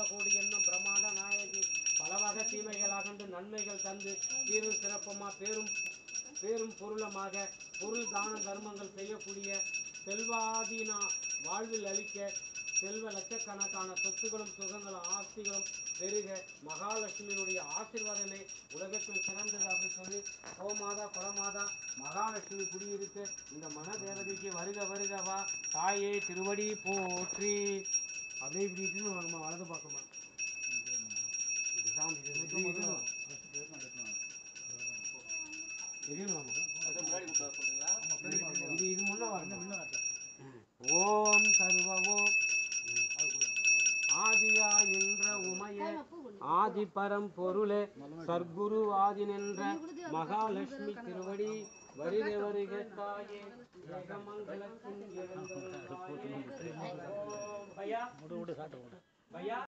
கோடி என்னும் பிரமாண்ட நாயகி பலவகை தீமைகள் அகன்று நன்மைகள் தந்து சீரும் சிறப்புமா பேரும் பேரும் பொருளமாக பொருள் தான தர்மங்கள் செய்யக்கூடிய செல்வாதீனா வாழ்வில் அளிக்க செல்வ லட்சக்கணக்கான சொத்துகளும் சுகங்களும் ஆஸ்திகளும் பெருக மகாலட்சுமியினுடைய ஆசீர்வாதமே உலகத்தில் சிறந்தது அப்படி சொல்லி கோமாதா பரமாதா மகாலட்சுமி குடியிருக்க இந்த மன தேவதைக்கு வருக வருக வா தாயே திருவடி போற்றி அப்படியே இப்படி இட்டுன்னு வாங்கம்மா வலது பக்கமா இது சாமி இது இது இது தெரியணுமாம்மா? இது இது முன்ன வரணும் ஓம் சர்வ ஓம் ஆதியாய் நின்ற உமையே ஆதி பரம் பொருளே சர்க்குரு ஆதி நின்ற மகாலட்சுமி திருவடி வருக வருக தாயே ஏகமங்கலத்தின் எழுந்தருளாயே. ஓம் பையா பையா